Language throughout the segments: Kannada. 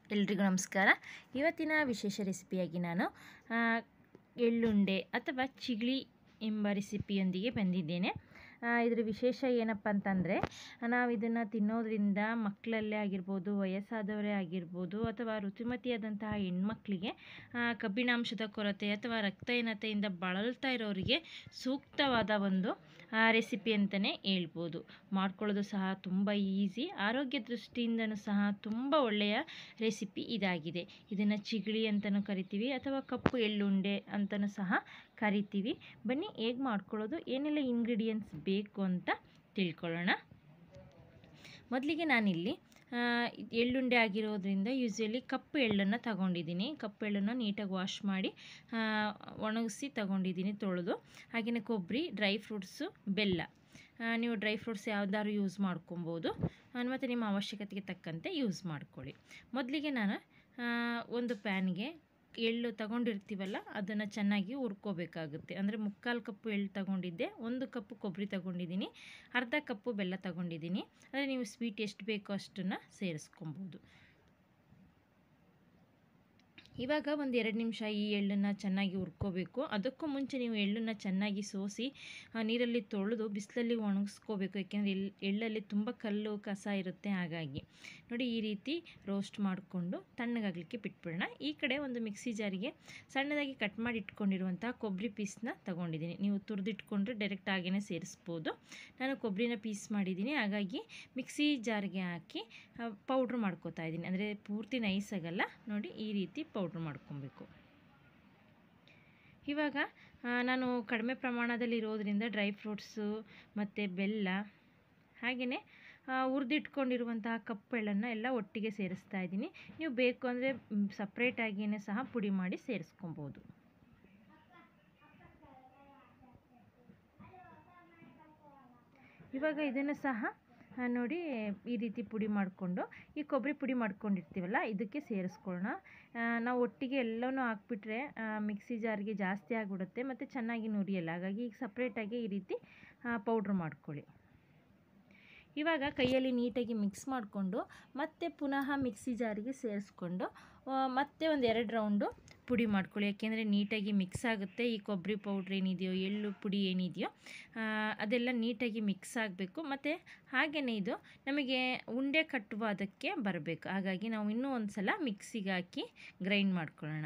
ಎಲ್ರಿಗೂ ನಮಸ್ಕಾರ ಇವತ್ತಿನ ವಿಶೇಷ ರೆಸಿಪಿಯಾಗಿ ನಾನು ಆ, ಎಳ್ಳುಂಡೆ ಅಥವಾ ಚಿಗಳಿ ಎಂಬ ರೆಸಿಪಿಯೊಂದಿಗೆ ಬಂದಿದ್ದೇನೆ ಆ, ಇದರ ವಿಶೇಷ ಏನಪ್ಪ ಅಂತಂದರೆ ನಾವು ಇದನ್ನು ತಿನ್ನೋದ್ರಿಂದ ಮಕ್ಕಳಲ್ಲೇ ಆಗಿರ್ಬೋದು ವಯಸ್ಸಾದವರೇ ಆಗಿರ್ಬೋದು ಅಥವಾ ಋತುಮತಿಯಾದಂತಹ ಹೆಣ್ಮಕ್ಳಿಗೆ ಆ, ಕಬ್ಬಿಣಾಂಶದ ಕೊರತೆ ಅಥವಾ ರಕ್ತಹೀನತೆಯಿಂದ ಬಳಲ್ತಾ ಇರೋರಿಗೆ ಸೂಕ್ತವಾದ ಒಂದು ರೆಸಿಪಿ ಅಂತಲೇ ಹೇಳ್ಬೋದು ಮಾಡ್ಕೊಳ್ಳೋದು ಸಹ ತುಂಬ ಈಸಿ ಆರೋಗ್ಯ ದೃಷ್ಟಿಯಿಂದನೂ ಸಹ ತುಂಬ ಒಳ್ಳೆಯ ರೆಸಿಪಿ ಇದಾಗಿದೆ ಇದನ್ನು ಚಿಗಳಿ ಅಂತಲೂ ಕರಿತೀವಿ ಅಥವಾ ಕಪ್ಪು ಎಳ್ಳುಂಡೆ ಅಂತಲೂ ಸಹ ಕರಿತೀವಿ ಬನ್ನಿ ಹೇಗೆ ಮಾಡ್ಕೊಳ್ಳೋದು ಏನೆಲ್ಲ ಇಂಗ್ರೀಡಿಯೆಂಟ್ಸ್ ಬೇಕು ಅಂತ ತಿಳ್ಕೊಳ್ಳೋಣ ಮೊದಲಿಗೆ ನಾನಿಲ್ಲಿ ಆ, ಎಳ್ಳುಂಡೆ ಆಗಿರೋದ್ರಿಂದ ಯೂಸ್ವಲಿ ಕಪ್ಪು ಎಳ್ಳನ್ನು ತಗೊಂಡಿದ್ದೀನಿ ಕಪ್ಪು ಎಳ್ಳನ್ನು ನೀಟಾಗಿ ವಾಶ್ ಮಾಡಿ ಆ, ಒಣಗಿಸಿ ತಗೊಂಡಿದ್ದೀನಿ ತೊಳೆದು ಹಾಗೆಯೇ ಕೊಬ್ಬರಿ ಡ್ರೈ ಫ್ರೂಟ್ಸು ಬೆಲ್ಲ ಆ, ನೀವು ಡ್ರೈ ಫ್ರೂಟ್ಸ್ ಯಾವ್ದಾದ್ರು ಯೂಸ್ ಮಾಡ್ಕೊಬೋದು ಮತ್ತು ನಿಮ್ಮ ಅವಶ್ಯಕತೆಗೆ ತಕ್ಕಂತೆ ಯೂಸ್ ಮಾಡ್ಕೊಳ್ಳಿ ಮೊದಲಿಗೆ ನಾನು ಆ, ಒಂದು ಪ್ಯಾನ್ಗೆ ಎಳ್ಳು ತಗೊಂಡಿರ್ತೀವಲ್ಲ ಅದನ್ನು ಚೆನ್ನಾಗಿ ಹುರ್ಕೋಬೇಕಾಗುತ್ತೆ ಅಂದರೆ ಮುಕ್ಕಾಲು ಕಪ್ಪು ಎಳ್ಳು ತಗೊಂಡಿದ್ದೆ ಒಂದು ಕಪ್ಪು ಕೊಬ್ಬರಿ ತಗೊಂಡಿದ್ದೀನಿ ಅರ್ಧ ಕಪ್ಪು ಬೆಲ್ಲ ತಗೊಂಡಿದ್ದೀನಿ ಅಂದರೆ ನೀವು ಸ್ವೀಟ್ ಎಷ್ಟು ಬೇಕೋ ಅಷ್ಟನ್ನು ಸೇರಿಸ್ಕೊಬೋದು ಇವಾಗ ಒಂದು ಎರಡು ನಿಮಿಷ ಈ ಎಳ್ಳನ್ನು ಚೆನ್ನಾಗಿ ಹುರ್ಕೋಬೇಕು ಅದಕ್ಕೂ ಮುಂಚೆ ನೀವು ಎಳ್ಳನ್ನು ಚೆನ್ನಾಗಿ ಸೋಸಿ ಆ, ನೀರಲ್ಲಿ ತೊಳೆದು ಬಿಸಿಲಲ್ಲಿ ಒಣಗಿಸ್ಕೋಬೇಕು ಯಾಕೆಂದರೆ ಎಳ್ ಎಳ್ಳಲ್ಲಿ ತುಂಬ ಕಲ್ಲು ಕಸ ಇರುತ್ತೆ ಹಾಗಾಗಿ ನೋಡಿ ಈ ರೀತಿ ರೋಸ್ಟ್ ಮಾಡಿಕೊಂಡು ತಣ್ಣಗಾಗಲಿಕ್ಕೆ ಬಿಟ್ಬಿಡೋಣ ಈ ಕಡೆ ಒಂದು ಮಿಕ್ಸಿ ಜಾರಿಗೆ ಸಣ್ಣದಾಗಿ ಕಟ್ ಮಾಡಿ ಇಟ್ಕೊಂಡಿರುವಂಥ ಕೊಬ್ಬರಿ ಪೀಸ್ನ ತಗೊಂಡಿದ್ದೀನಿ ನೀವು ತುರಿದಿಟ್ಕೊಂಡ್ರೆ ಡೈರೆಕ್ಟ್ ಆಗೇ ಸೇರಿಸ್ಬೋದು ನಾನು ಕೊಬ್ಬರಿನ ಪೀಸ್ ಮಾಡಿದ್ದೀನಿ ಹಾಗಾಗಿ ಮಿಕ್ಸಿ ಜಾರ್ಗೆ ಹಾಕಿ ಪೌಡ್ರ್ ಮಾಡ್ಕೋತಾ ಇದ್ದೀನಿ ಅಂದರೆ ಪೂರ್ತಿ ನೈಸ್ ಆಗಲ್ಲ ನೋಡಿ ಈ ರೀತಿ ಪೌಡ್ರ್ ಮಾಡ್ಕೊಬೇಕು ಇವಾಗ ಆ, ನಾನು ಕಡಿಮೆ ಪ್ರಮಾಣದಲ್ಲಿ ಇರೋದ್ರಿಂದ ಡ್ರೈ ಫ್ರೂಟ್ಸು ಮತ್ತು ಬೆಲ್ಲ ಹಾಗೆಯೇ ಹುರಿದಿಟ್ಕೊಂಡಿರುವಂತಹ ಕಪ್ಪೆಳ್ಳನ್ನು ಎಲ್ಲ ಒಟ್ಟಿಗೆ ಸೇರಿಸ್ತಾ ಇದ್ದೀನಿ ನೀವು ಬೇಕು ಅಂದರೆ ಸಪ್ರೇಟಾಗಿಯೇ ಸಹ ಪುಡಿ ಮಾಡಿ ಸೇರಿಸ್ಕೊಬೋದು ಇವಾಗ ಇದನ್ನು ಸಹ ಆ, ನೋಡಿ ಈ ರೀತಿ ಪುಡಿ ಮಾಡಿಕೊಂಡು ಈ ಕೊಬ್ಬರಿ ಪುಡಿ ಮಾಡ್ಕೊಂಡಿರ್ತೀವಲ್ಲ ಇದಕ್ಕೆ ಸೇರಿಸ್ಕೊಳ್ಳೋಣ ಆ, ನಾವು ಒಟ್ಟಿಗೆ ಎಲ್ಲನೂ ಹಾಕ್ಬಿಟ್ರೆ ಆ, ಮಿಕ್ಸಿ ಜಾರ್ಗೆ ಜಾಸ್ತಿ ಆಗಿಬಿಡುತ್ತೆ ಮತ್ತು ಚೆನ್ನಾಗಿ ನುರಿಯಲ್ಲ ಹಾಗಾಗಿ ಈಗ ಸಪ್ರೇಟಾಗಿ ಈ ರೀತಿ ಪೌಡ್ರ್ ಮಾಡ್ಕೊಳ್ಳಿ ಇವಾಗ ಕೈಯಲ್ಲಿ ನೀಟಾಗಿ ಮಿಕ್ಸ್ ಮಾಡಿಕೊಂಡು ಮತ್ತೆ ಪುನಃ ಮಿಕ್ಸಿ ಜಾರಿಗೆ ಸೇರಿಸ್ಕೊಂಡು ಆ, ಮತ್ತೆ ಒಂದು ಎರಡು ರೌಂಡು ಪುಡಿ ಮಾಡ್ಕೊಳ್ಳಿ ಯಾಕೆಂದರೆ ನೀಟಾಗಿ ಮಿಕ್ಸ್ ಆಗುತ್ತೆ ಈ ಕೊಬ್ಬರಿ ಪೌಡ್ರ್ ಏನಿದೆಯೋ ಎಳ್ಳು ಪುಡಿ ಏನಿದೆಯೋ ಆ, ಅದೆಲ್ಲ ನೀಟಾಗಿ ಮಿಕ್ಸ್ ಆಗಬೇಕು ಮತ್ತು ಹಾಗೆಯೇ ಇದು ನಮಗೆ ಉಂಡೆ ಕಟ್ಟುವ ಅದಕ್ಕೆ ಬರಬೇಕು ಹಾಗಾಗಿ ನಾವು ಇನ್ನೂ ಒಂದು ಸಲ ಮಿಕ್ಸಿಗೆ ಹಾಕಿ ಗ್ರೈಂಡ್ ಮಾಡ್ಕೊಳ್ಳೋಣ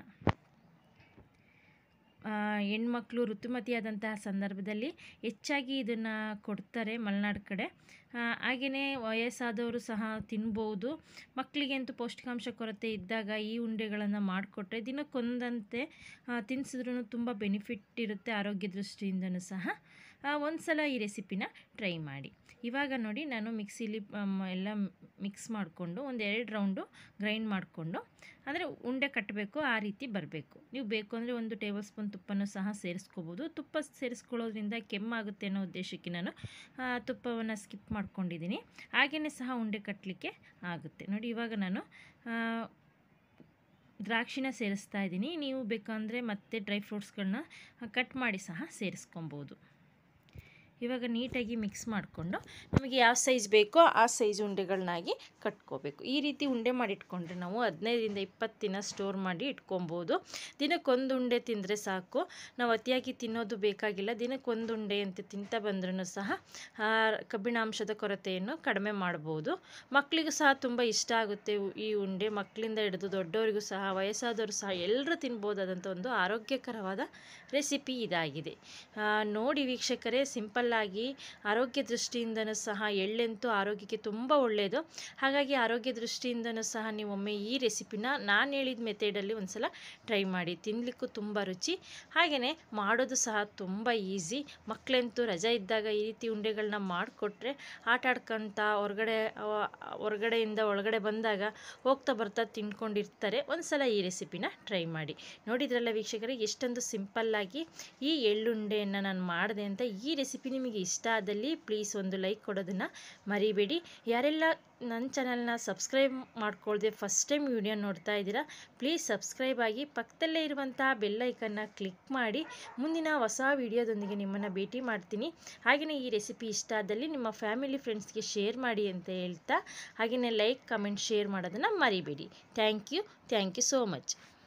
ಆ, ಹೆಣ್ಮಕ್ಳು ಋತುಮತಿಯಾದಂತಹ ಸಂದರ್ಭದಲ್ಲಿ ಹೆಚ್ಚಾಗಿ ಇದನ್ನು ಕೊಡ್ತಾರೆ ಮಲೆನಾಡು ಕಡೆ ಹಾಗೆಯೇ ವಯಸ್ಸಾದವರು ಸಹ ತಿನ್ಬೋದು ಮಕ್ಕಳಿಗೆ ಅಂತೂ ಪೌಷ್ಟಿಕಾಂಶ ಕೊರತೆ ಇದ್ದಾಗ ಈ ಉಂಡೆಗಳನ್ನು ಮಾಡಿಕೊಟ್ರೆ ದಿನಕ್ಕೊಂದಂತೆ ತಿನ್ಸಿದ್ರೂ ತುಂಬ ಬೆನಿಫಿಟ್ ಇರುತ್ತೆ ಆರೋಗ್ಯ ದೃಷ್ಟಿಯಿಂದನೂ ಸಹ ಒಂದು ಸಲ ಈ ರೆಸಿಪಿನ ಟ್ರೈ ಮಾಡಿ ಇವಾಗ ನೋಡಿ ನಾನು ಮಿಕ್ಸಿಲಿ ಮ್, ಎಲ್ಲ ಮಿಕ್ಸ್ ಮಾಡಿಕೊಂಡು ಒಂದು ಎರಡು ರೌಂಡು ಗ್ರೈಂಡ್ ಮಾಡಿಕೊಂಡು ಅಂದರೆ ಉಂಡೆ ಕಟ್ಟಬೇಕು ಆ ರೀತಿ ಬರಬೇಕು ನೀವು ಬೇಕು ಅಂದರೆ ಒಂದು ಟೇಬಲ್ ಸ್ಪೂನ್ ತುಪ್ಪನೂ ಸಹ ಸೇರಿಸ್ಕೋಬೋದು ತುಪ್ಪ ಸೇರಿಸ್ಕೊಳ್ಳೋದ್ರಿಂದ ಕೆಮ್ಮಾಗುತ್ತೆ ಅನ್ನೋ ಉದ್ದೇಶಕ್ಕೆ ನಾನು ತುಪ್ಪವನ್ನು ಸ್ಕಿಪ್ ಮಾಡ್ಕೊಂಡಿದ್ದೀನಿ ಹಾಗೆಯೇ ಸಹ ಉಂಡೆ ಕಟ್ಟಲಿಕ್ಕೆ ಆಗುತ್ತೆ ನೋಡಿ ಇವಾಗ ನಾನು ಆ, ದ್ರಾಕ್ಷಿನ ಸೇರಿಸ್ತಾ ಇದ್ದೀನಿ ನೀವು ಬೇಕಂದರೆ ಮತ್ತೆ ಡ್ರೈ ಫ್ರೂಟ್ಸ್ಗಳನ್ನ ಕಟ್ ಮಾಡಿ ಸಹ ಸೇರಿಸ್ಕೊಬೋದು ಇವಾಗ ನೀಟಾಗಿ ಮಿಕ್ಸ್ ಮಾಡಿಕೊಂಡು ನಮಗೆ ಯಾವ ಸೈಜ್ ಬೇಕೋ ಆ ಸೈಜ್ ಉಂಡೆಗಳನ್ನಾಗಿ ಕಟ್ಕೋಬೇಕು ಈ ರೀತಿ ಉಂಡೆ ಮಾಡಿ ಇಟ್ಕೊಂಡ್ರೆ ನಾವು ಹದಿನೈದರಿಂದ ಇಪ್ಪತ್ತು ದಿನ ಸ್ಟೋರ್ ಮಾಡಿ ಇಟ್ಕೊಬೋದು ದಿನಕ್ಕೊಂದು ಉಂಡೆ ತಿಂದರೆ ಸಾಕು ನಾವು ಅತಿಯಾಗಿ ತಿನ್ನೋದು ಬೇಕಾಗಿಲ್ಲ ದಿನಕ್ಕೊಂದು ಉಂಡೆ ಅಂತ ತಿಂತಾ ಬಂದ್ರೂ ಸಹ ಆ, ಕಬ್ಬಿಣಾಂಶದ ಕೊರತೆಯನ್ನು ಕಡಿಮೆ ಮಾಡ್ಬೋದು ಮಕ್ಕಳಿಗೂ ಸಹ ತುಂಬ ಇಷ್ಟ ಆಗುತ್ತೆ ಇವು- ಈ ಉಂಡೆ ಮಕ್ಕಳಿಂದ ಹಿಡಿದು ದೊಡ್ಡವರಿಗೂ ಸಹ ವಯಸ್ಸಾದವರು ಸಹ ಎಲ್ಲರೂ ತಿನ್ಬೋದಾದಂಥ ಒಂದು ಆರೋಗ್ಯಕರವಾದ ರೆಸಿಪಿ ಇದಾಗಿದೆ ಆ, ನೋಡಿ ವೀಕ್ಷಕರೇ ಸಿಂಪಲ್ಲಾಗಿ ಆರೋಗ್ಯ ದೃಷ್ಟಿಯಿಂದನೂ ಸಹ ಎಳ್ಳೆಂತೂ ಆರೋಗ್ಯಕ್ಕೆ ತುಂಬ ಒಳ್ಳೆಯದು ಹಾಗಾಗಿ ಆರೋಗ್ಯ ದೃಷ್ಟಿಯಿಂದನೂ ಸಹ ನೀವು ಒಮ್ಮೆ ಈ ರೆಸಿಪಿನ ನಾನು ಹೇಳಿದ ಮೆಥಡಲ್ಲಿ ಒಂದು ಸಲ ಟ್ರೈ ಮಾಡಿ ತಿನ್ನಲಿಕ್ಕೂ ತುಂಬ ರುಚಿ ಹಾಗೆಯೇ ಮಾಡೋದು ಸಹ ತುಂಬ ಈಸಿ ಮಕ್ಕಳಂತೂ ರಜೆ ಇದ್ದಾಗ ಈ ರೀತಿ ಉಂಡೆಗಳನ್ನ ಮಾಡಿಕೊಟ್ರೆ ಆಟ ಆಡ್ಕೊತ ಹೊರಗಡೆ ಹೊರಗಡೆಯಿಂದ ಒಳಗಡೆ ಬಂದಾಗ ಹೋಗ್ತಾ ಬರ್ತಾ ತಿನ್ಕೊಂಡಿರ್ತಾರೆ ಒಂದು ಸಲ ಈ ರೆಸಿಪಿನ ಟ್ರೈ ಮಾಡಿ ನೋಡಿದ್ರಲ್ಲ ವೀಕ್ಷಕರೇ ಎಷ್ಟೊಂದು ಸಿಂಪಲ್ಲಾಗಿ ಈ ಎಳ್ಳುಂಡೆಯನ್ನು ನಾನು ಮಾಡಿದೆ ಅಂತ ಈ ರೆಸಿಪಿ ನಿಮಗೆ ಇಷ್ಟ ಆದಲ್ಲಿ ಪ್ಲೀಸ್ ಒಂದು ಲೈಕ್ ಕೊಡೋದನ್ನು ಮರಿಬೇಡಿ ಯಾರೆಲ್ಲ ನನ್ನ ಚಾನಲ್ನ ಸಬ್ಸ್ಕ್ರೈಬ್ ಮಾಡ್ಕೊಳ್ದೆ ಫಸ್ಟ್ ಟೈಮ್ ವಿಡಿಯೋ ನೋಡ್ತಾ ಇದ್ದೀರಾ ಪ್ಲೀಸ್ ಸಬ್ಸ್ಕ್ರೈಬ್ ಆಗಿ ಪಕ್ಕದಲ್ಲೇ ಇರುವಂಥ ಬೆಲ್ ಐಕನ್ನ ಕ್ಲಿಕ್ ಮಾಡಿ ಮುಂದಿನ ಹೊಸ ವಿಡಿಯೋದೊಂದಿಗೆ ನಿಮ್ಮನ್ನು ಭೇಟಿ ಮಾಡ್ತೀನಿ ಹಾಗೆಯೇ ಈ ರೆಸಿಪಿ ಇಷ್ಟ ಆದಲ್ಲಿ ನಿಮ್ಮ ಫ್ಯಾಮಿಲಿ ಫ್ರೆಂಡ್ಸ್ಗೆ ಶೇರ್ ಮಾಡಿ ಅಂತ ಹೇಳ್ತಾ ಹಾಗೆಯೇ ಲೈಕ್ ಕಮೆಂಟ್ ಶೇರ್ ಮಾಡೋದನ್ನು ಮರಿಬೇಡಿ thank you thank you so much